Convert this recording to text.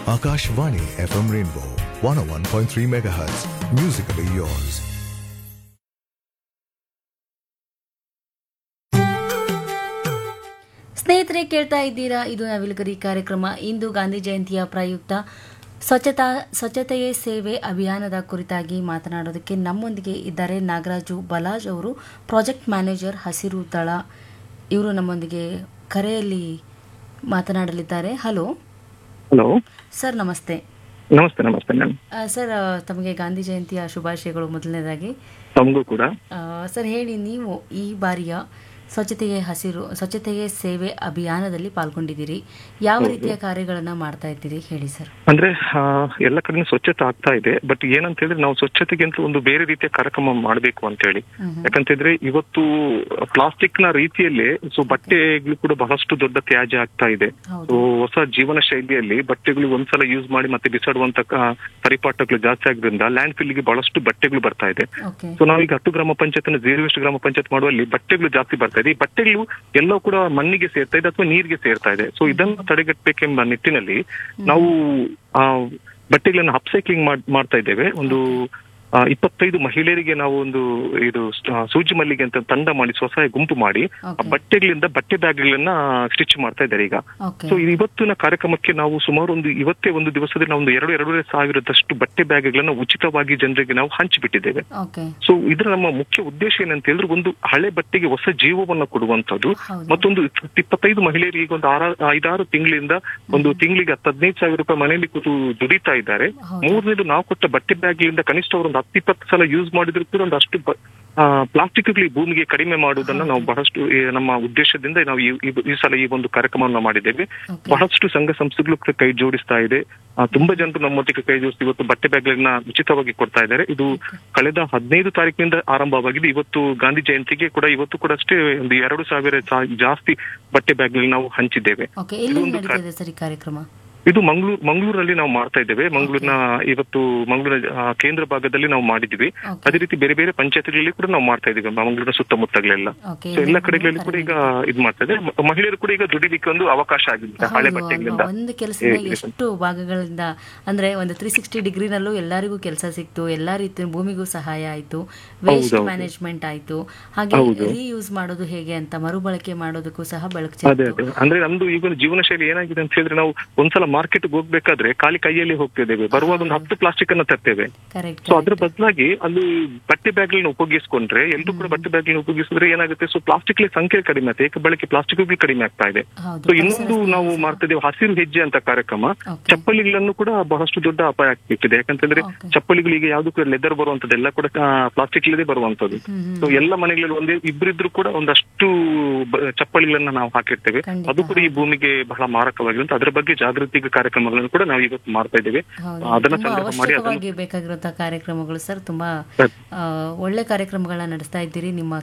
Akashvani FM Rainbow 101.3 MHz. Musically yours. ಸ್ನೇಹಿತರೆ ಕೇಳ್ತಾ ಇದ್ದೀರಾ ಇದು ನವಿಲುಗರಿ ಕಾರ್ಯಕ್ರಮ ಇಂದು ಗಾಂಧಿ ಜಯಂತಿಯ ಪ್ರಯುಕ್ತ ಸ್ವಚ್ಛತಾ ಸ್ವಚ್ಛತೆಯೇ ಸೇವೆ ಅಭಿಯಾನದ ಕುರಿತಾಗಿ ಮಾತನಾಡೋದಕ್ಕೆ ನಮ್ಮೊಂದಿಗೆ ಇದ್ದಾರೆ ನಾಗರಾಜು ಬಲಾಜ್ ಅವರು ಪ್ರಾಜೆಕ್ಟ್ ಮ್ಯಾನೇಜರ್ ಹಸಿರು ದಳ ಇವರು ನಮ್ಮೊಂದಿಗೆ ಕರೆಯಲ್ಲಿ ಮಾತನಾಡಲಿದ್ದಾರೆ ಹಲೋ ಹಲೋ ಸರ್ ನಮಸ್ತೆ ನಮಸ್ತೆ ನಮಸ್ತೆ ಮ್ಯಾಮ್ ಆ, ಸರ್ ಆ, ತಮಗೆ ಗಾಂಧಿ ಜಯಂತಿಯ ಶುಭಾಶಯಗಳು ಮೊದಲನೇದಾಗಿ ತಮಗೂ ಕೂಡ ಆ, ಸರ್ ಹೇಳಿ ನೀವು ಈ ಬಾರಿಯ ಸ್ವಚ್ಛತೆಗೆ ಹಸಿರು ಸ್ವಚ್ಛತೆಗೆ ಸೇವೆ ಅಭಿಯಾನದಲ್ಲಿ ಪಾಲ್ಗೊಂಡಿದ್ದೀರಿ ಯಾವ ರೀತಿಯ ಕಾರ್ಯಗಳನ್ನ ಮಾಡ್ತಾ ಇದ್ದೀರಿ ಹೇಳಿ ಸರ್ ಅಂದ್ರೆ ಆ, ಎಲ್ಲ ಕಡೆ ಸ್ವಚ್ಛತೆ ಆಗ್ತಾ ಇದೆ ಬಟ್ ಏನಂತ ಹೇಳಿದ್ರೆ ನಾವು ಸ್ವಚ್ಛತೆಗಿಂತ ಒಂದು ಬೇರೆ ರೀತಿಯ ಕಾರ್ಯಕ್ರಮ ಮಾಡಬೇಕು ಅಂತ ಹೇಳಿ ಯಾಕಂತಂದ್ರೆ ಇವತ್ತು ಪ್ಲಾಸ್ಟಿಕ್ ನ ರೀತಿಯಲ್ಲಿ ಸೊ ಬಟ್ಟೆಗಳು ಕೂಡ ಬಹಳಷ್ಟು ದೊಡ್ಡ ತ್ಯಾಜ್ಯ ಆಗ್ತಾ ಇದೆ ಹೌದು. ಸೊ ಹೊಸ ಜೀವನ ಶೈಲಿಯಲ್ಲಿ ಬಟ್ಟೆಗಳು ಒಂದ್ಸಲ ಯೂಸ್ ಮಾಡಿ ಮತ್ತೆ ಬಿಸಾಡುವಂತ ಆ, ಪರಿಪಾಠಗಳು ಜಾಸ್ತಿ ಆಗಿದ್ರಿಂದ ಲ್ಯಾಂಡ್ ಫಿಲ್ಗೆ ಬಹಳಷ್ಟು ಬಟ್ಟೆಗಳು ಬರ್ತಾ ಇದೆ ಓಕೆ ಸೊ ನಾವೀಗ ಹತ್ತು ಗ್ರಾಮ ಪಂಚಾಯತ್ ಜೀರೋ ವೇಸ್ಟ್ ಗ್ರಾಮ ಪಂಚಾಯತ್ ಮಾಡುವಲ್ಲಿ ಬಟ್ಟೆಗಳು ಜಾಸ್ತಿ ಬರ್ತಾ ಇದೆ ಈ ಬಟ್ಟೆಗಳು ಎಲ್ಲವೂ ಕೂಡ ಮಣ್ಣಿಗೆ ಸೇರ್ತಾ ಇದೆ ಅಥವಾ ನೀರಿಗೆ ಸೇರ್ತಾ ಇದೆ ಸೊ ಇದನ್ನು ತಡೆಗಟ್ಟಬೇಕೆಂಬ ನಿಟ್ಟಿನಲ್ಲಿ ನಾವು ಆ ಬಟ್ಟೆಗಳನ್ನು ಅಪ್ಸೈಕ್ಲಿಂಗ್ ಮಾಡ್ತಾ ಇದ್ದೇವೆ ಒಂದು ಆ, ಇಪ್ಪತ್ತೈದು ಮಹಿಳೆಯರಿಗೆ ನಾವು ಒಂದು ಇದು ಆ, ಸೂಜಿ ಮಲ್ಲಿಗೆ ಅಂತ ತಂಡ ಮಾಡಿ ಸ್ವಸಹಾಯ ಗುಂಪು ಮಾಡಿ ಆ Okay. ಬಟ್ಟೆಗಳಿಂದ ಬಟ್ಟೆ ಬ್ಯಾಗ್ಗಳನ್ನ ಸ್ಟಿಚ್ ಮಾಡ್ತಾ ಇದ್ದಾರೆ ಈಗ ಓಕೆ ಸೊ ಇವತ್ತಿನ ಕಾರ್ಯಕ್ರಮಕ್ಕೆ ನಾವು ಸುಮಾರು ಒಂದು ಇವತ್ತೇ ಒಂದು ದಿವಸದಲ್ಲಿ ನಾವು ಒಂದು ಎರಡು ಎರಡೂವರೆ ಸಾವಿರದಷ್ಟು ಬಟ್ಟೆ ಬ್ಯಾಗ್ಗಳನ್ನ ಉಚಿತವಾಗಿ ಜನರಿಗೆ ನಾವು ಹಂಚಿಬಿಟ್ಟಿದ್ದೇವೆ ಓಕೆ ಸೊ ಇದರ ನಮ್ಮ ಮುಖ್ಯ ಉದ್ದೇಶ ಏನಂತ ಹೇಳಿದ್ರೆ ಒಂದು ಹಳೆ ಬಟ್ಟೆಗೆ ಹೊಸ ಜೀವವನ್ನ ಕೊಡುವಂತದ್ದು ಹೌದು. ಮತ್ತೊಂದು ಇಪ್ಪತ್ತೈದು ಮಹಿಳೆಯರಿಗೆ ಈಗ ಒಂದು ಆರ ಐದಾರು ತಿಂಗಳಿಂದ ಒಂದು ತಿಂಗಳಿಗೆ ಹತ್ತು ಹದಿನೈದು ಸಾವಿರ ರೂಪಾಯಿ ಮನೆಯಲ್ಲಿ ಕೂತು ದುಡಿತಾ ಇದ್ದಾರೆ ಹೌದು. ಮೂರನೇದು ನಾವು ಕೊಟ್ಟ ಬಟ್ಟೆ ಬ್ಯಾಗ್ಗಳಿಂದ ಕನಿಷ್ಠ ಅವರು ಒಂದು ಹತ್ತು ಇಪ್ಪತ್ತು ಸಲ ಯೂಸ್ ಮಾಡಿದ್ರು ಕೂಡ ಒಂದು ಅಷ್ಟು ಪ್ಲಾಸ್ಟಿಕ್ಗಳು ಈ ಭೂಮಿಗೆ ಕಡಿಮೆ ಮಾಡುವುದನ್ನ ನಾವು ಬಹಳಷ್ಟು ಈ ನಮ್ಮ ಉದ್ದೇಶದಿಂದ ನಾವು ಈ- ಈ- ಈ ಸಲ ಈ ಒಂದು ಕಾರ್ಯಕ್ರಮವನ್ನು ಮಾಡಿದ್ದೇವೆ Okay. ಬಹಳಷ್ಟು ಸಂಘ ಸಂಸ್ಥೆಗಳು ಕೂಡ ಕೈ ಜೋಡಿಸ್ತಾ ಇದೆ ಆ, ತುಂಬಾ ಜನರು ನಮ್ಮೊಟ್ಟಿಗೆ ಕೈ ಜೋಡಿಸಿ ಇವತ್ತು ಬಟ್ಟೆ ಬ್ಯಾಗ್ಗಳನ್ನ ಉಚಿತವಾಗಿ ಕೊಡ್ತಾ ಇದ್ದಾರೆ ಇದು ಕಳೆದ ಹದಿನೈದು ತಾರೀಕಿನಿಂದ ಆರಂಭವಾಗಿದೆ ಇವತ್ತು ಗಾಂಧಿ ಜಯಂತಿಗೆ ಕೂಡ ಇವತ್ತು ಕೂಡ ಅಷ್ಟೇ ಒಂದು ಎರಡು ಸಾವಿರ ಸಾ- ಜಾಸ್ತಿ ಬಟ್ಟೆ ಬ್ಯಾಗ್ಗಳನ್ನ ನಾವು ಹಂಚಿದ್ದೇವೆ ಓಕೆ ಎಲ್ಲಿ ನಡೀತಾ ಇದೆ ಸರ್ ಈ ಕಾರ್ಯಕ್ರಮ ಇದು ಮಂಗಳೂರು ಮಂಗಳೂರಲ್ಲಿ ನಾವು ಮಾಡ್ತಾ ಇದ್ದೇವೆ ಮಂಗಳೂರಿನ ಇವತ್ತು ಮಂಗಳೂರಿನ ಆ, ಕೇಂದ್ರ ಭಾಗದಲ್ಲಿ ನಾವು ಮಾಡಿದ್ವಿ Okay. ಅದೇ ರೀತಿ ಬೇರೆ ಬೇರೆ ಪಂಚಾಯತ್ಗಳಲ್ಲಿ ಕೂಡ ನಾವು ಮಾಡ್ತಾ ಇದ್ದೀವಿ ಮಂಗಳೂರಿನ ಸುತ್ತಮುತ್ತಗಳೆಲ್ಲ ಓಕೆ ಸೊ ಎಲ್ಲ ಕಡೆಗಳಲ್ಲಿ ಕೂಡ ಈಗ ಇದು ಮಾಡ್ತಾ ಇದೆ ಮ- ಮಹಿಳೆಯರು ಕೂಡ ಈಗ ದುಡಿಲಿಕ್ಕೆ ಒಂದು ಅವಕಾಶ ಆಗಿದೆ ಹಳೆ ಬಟ್ಟೆಗಳಿಂದ ಒಂದು ಕೆಲಸದ ಎಷ್ಟು ಭಾಗಗಳಿಂದ ಅಂದ್ರೆ ಒಂದು ತ್ರೀ ಸಿಕ್ಸ್ಟಿ ಡಿಗ್ರಿನಲ್ಲೂ ಎಲ್ಲರಿಗೂ ಕೆಲಸ ಸಿಕ್ತು ಎಲ್ಲಾ ರೀತಿ ಭೂಮಿಗೂ ಸಹಾಯ ಆಯ್ತು ವೇಸ್ಟ್ ಹೌದೌದು. ಮ್ಯಾನೇಜ್ಮೆಂಟ್ ಆಯ್ತು ಹಾಗೆ ಹೌದು. ರೀಯೂಸ್ ಮಾಡೋದು ಹೇಗೆ ಅಂತ ಮರುಬಳಕೆ ಮಾಡೋದಕ್ಕೂ ಸಹ ಬೆಳಕು ಅದೇ ಚೆಲ್ತು ಅದೇ ಅಂದ್ರೆ ನಮ್ದು ಈಗ ಒಂದು ಜೀವನ ಶೈಲಿ ಏನಾಗಿದೆ ಅಂತ ಹೇಳಿದ್ರೆ ನಾವು ಒಂದ್ಸಲ ಮಾರ್ಕೆಟ್ ಹೋಗ್ಬೇಕಾದ್ರೆ ಖಾಲಿ ಕೈಯಲ್ಲಿ ಹೋಗ್ತಿದ್ದೇವೆ ಬರುವಾಗ ಒಂದು ಹತ್ತು ಪ್ಲಾಸ್ಟಿಕ್ ಅನ್ನ ತರ್ತೇವೆ ಕರೆಕ್ಟ್ ಸೊ ಅದ್ರ ಬದಲಾಗಿ ಅಲ್ಲಿ ಬಟ್ಟೆ ಬ್ಯಾಗ್ಗಳನ್ನ ಉಪಯೋಗಿಸ್ಕೊಂಡ್ರೆ ಎಲ್ಲರೂ ಕೂಡ ಬಟ್ಟೆ ಬ್ಯಾಗ್ಗಳನ್ನ ಉಪಯೋಗಿಸಿದ್ರೆ ಏನಾಗುತ್ತೆ ಸೊ ಪ್ಲಾಸ್ಟಿಕ್ ಸಂಖ್ಯೆ ಕಡಿಮೆ ಆಗುತ್ತೆ ಏಕ ಬಳಕೆ ಪ್ಲಾಸ್ಟಿಕ್ ಕಡಿಮೆ ಆಗ್ತಾ ಇದೆ ಹೌದು, ಸೊ ಇನ್ನೊಂದು ನಾವು ಮಾಡ್ತಾ ಇದ್ದೇವೆ ಹಸಿರು ಹೆಜ್ಜೆ ಅಂತ ಕಾರ್ಯಕ್ರಮ Okay. ಚಪ್ಪಲಿಗಳನ್ನು ಕೂಡ ಬಹಳಷ್ಟು ದೊಡ್ಡ ಅಪಾಯ ಆಗ್ತಿದೆ ಯಾಕಂತಂದ್ರೆ Okay. ಚಪ್ಪಲಿಗಳಿಗೆ ಯಾವ್ದು ಕೂಡ ಲೆದರ್ ಬರುವಂತದ್ದೆಲ್ಲ ಕೂಡ ಪ್ಲಾಸ್ಟಿಕ್ ಇಲ್ಲದೆ ಬರುವಂತದ್ದು ಹ್ಮ್, ಹ್ಮ್. ಸೊ ಎಲ್ಲ ಮನೆಗಳಲ್ಲಿ ಒಂದೇ ಇಬ್ಬರಿದ್ರು ಕೂಡ ಒಂದಷ್ಟು ಬ- ಚಪ್ಪಲಿಗಳನ್ನ ನಾವು ಹಾಕಿರ್ತೇವೆ ಖಂಡಿತ. ಅದು ಕೂಡ ಈ ಭೂಮಿಗೆ ಬಹಳ ಮಾರಕವಾಗಿದೆ ಅಂತ ಅದ್ರ ಬಗ್ಗೆ ಜಾಗೃತಿ ಕಾರ್ಯಕ್ರಮಗಳನ್ನು ಕೂಡ ನಾವು ಇವತ್ತು ಮಾಡ್ತಾ ಇದ್ದೇವೆ ಹೌದು. ಅದನ್ನ ತುಂಬಾ ಸಂಗ್ರಹ ಮಾಡಿ ಅದನ್ನು ಅವಶ್ಯಕವಾಗಿ ಬೇಕಾಗಿರುವಂತಹ ಕಾರ್ಯಕ್ರಮಗಳು ಸರ್ ತುಂಬಾ ಸರಿ. ಆ, ಒಳ್ಳೆ ಕಾರ್ಯಕ್ರಮಗಳನ್ನ ನಡೆಸ್ತಾ ಇದ್ದೀರಿ ನಿಮ್ಮ